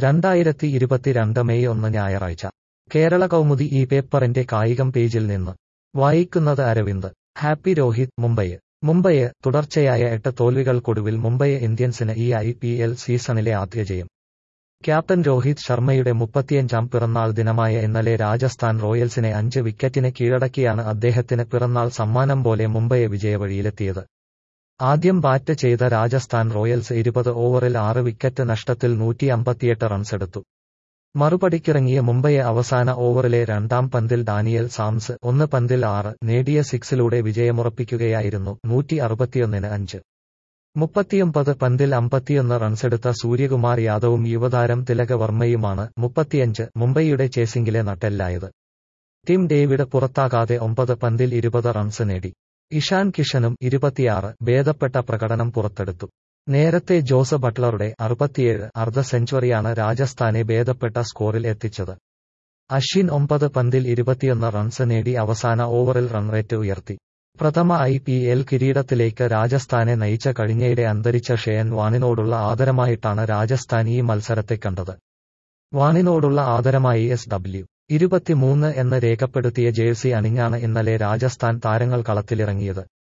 രണ്ടായിരത്തി ഇരുപത്തിരണ്ട് മെയ് ഒന്ന് ഞായറാഴ്ച കേരള കൗമുദി ഈ പേപ്പറിന്റെ കായികം പേജിൽ നിന്ന് വായിക്കുന്നത് അരവിന്ദ് ഹാപ്പി രോഹിത് മുംബൈ മുംബൈ തുടർച്ചയായ എട്ട് തോൽവികൾക്കൊടുവിൽ മുംബൈ ഇന്ത്യൻസിന് ഈ ഐ പി എൽ സീസണിലെ ആദ്യ ജയം ക്യാപ്റ്റൻ രോഹിത് ശർമ്മയുടെ മുപ്പത്തിയഞ്ചാം പിറന്നാൾ ദിനമായ ഇന്നലെ രാജസ്ഥാൻ റോയൽസിനെ അഞ്ച് വിക്കറ്റിന് കീഴടക്കിയാണ് അദ്ദേഹത്തിന് പിറന്നാൾ സമ്മാനം പോലെ മുംബൈ വിജയവഴിയിലെത്തിയത് ആദ്യം ബാറ്റ് ചെയ്ത രാജസ്ഥാൻ റോയൽസ് ഇരുപത് ഓവറിൽ ആറ് വിക്കറ്റ് നഷ്ടത്തിൽ നൂറ്റി അമ്പത്തിയെട്ട് റൺസെടുത്തു മറുപടിക്കിറങ്ങിയ മുംബൈ അവസാന ഓവറിലെ രണ്ടാം പന്തിൽ ഡാനിയൽ സാംസ് ഒന്ന് പന്തിൽ ആറ് നേടിയ സിക്സിലൂടെ വിജയമുറപ്പിക്കുകയായിരുന്നു നൂറ്റി അറുപത്തിയൊന്നിന് അഞ്ച് മുപ്പത്തിയൊമ്പത് പന്തിൽ അമ്പത്തിയൊന്ന് റൺസെടുത്ത സൂര്യകുമാർ യാദവും യുവതാരം തിലക വർമ്മയുമാണ് മുപ്പത്തിയഞ്ച് മുംബൈയുടെ ചേസിംഗിലെ നട്ടെല്ലായത് ടിം ഡേവിഡ് പുറത്താകാതെ ഒമ്പത് പന്തിൽ ഇരുപത് റൺസ് നേടി ഇഷാൻ കിഷനും ഇരുപത്തിയാറ് ഭേദപ്പെട്ട പ്രകടനം പുറത്തെടുത്തു നേരത്തെ ജോസ് ബട്ട്ലറുടെ അറുപത്തിയേഴ് അർദ്ധ സെഞ്ചുറിയാണ് രാജസ്ഥാനെ ഭേദപ്പെട്ട സ്കോറിൽ എത്തിച്ചത് അശ്വിൻ ഒമ്പത് പന്തിൽ ഇരുപത്തിയൊന്ന് റൺസ് നേടി അവസാന ഓവറിൽ റൺറേറ്റ് ഉയർത്തി പ്രഥമ ഐ പി എൽ കിരീടത്തിലേക്ക് രാജസ്ഥാനെ നയിച്ച കഴിഞ്ഞയിടെ അന്തരിച്ച ഷെയൻ വാണിനോടുള്ള ആദരമായിട്ടാണ് രാജസ്ഥാൻ ഈ മത്സരത്തെ കണ്ടത് വാണിനോടുള്ള ആദരമായി എസ് ഡബ്ല്യു ഇരുപത്തിമൂന്ന് എന്ന് രേഖപ്പെടുത്തിയ ജേഴ്സി അണിഞ്ഞാണ് ഇന്നലെ രാജസ്ഥാൻ താരങ്ങൾ കളത്തിലിറങ്ങിയത്